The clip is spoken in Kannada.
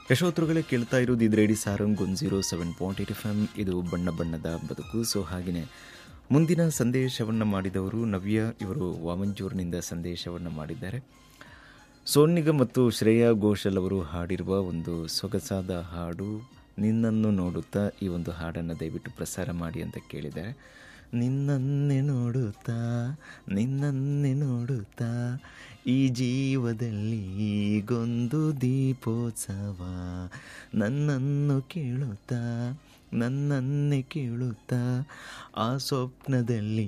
ಯಶೋತ್ರುಗಳೇ ಕೇಳ್ತಾ ಇರೋದು ಇದು radio Sarang one zero seven point eight F M ಇದು ಬಣ್ಣ ಬಣ್ಣದ ಬದುಕು ಸೊ ಹಾಗೆಯೇ ಮುಂದಿನ ಸಂದೇಶವನ್ನು ಮಾಡಿದವರು ನವ್ಯ ಇವರು ವಾಮಂಜೂರಿನಿಂದ ಸಂದೇಶವನ್ನು ಮಾಡಿದ್ದಾರೆ ಸೋನ್ ನಿಗಮ್ ಮತ್ತು ಶ್ರೇಯಾ ಘೋಷಲ್ ಅವರು ಹಾಡಿರುವ ಒಂದು ಸೊಗಸಾದ ಹಾಡು ನಿನ್ನನ್ನು ನೋಡುತ್ತಾ ಈ ಒಂದು ಹಾಡನ್ನು ದಯವಿಟ್ಟು ಪ್ರಸಾರ ಮಾಡಿ ಅಂತ ಕೇಳಿದ್ದಾರೆ ನಿನ್ನನ್ನೇ ನೋಡುತ್ತಾ ನಿನ್ನನ್ನೇ ನೋಡುತ್ತಾ ಈ ಜೀವದಲ್ಲಿ ಈಗೊಂದು ದೀಪೋತ್ಸವ ನನ್ನನ್ನು ಕೇಳುತ್ತಾ ನನ್ನನ್ನೇ ಕೇಳುತ್ತಾ ಆ ಸ್ವಪ್ನದಲ್ಲಿ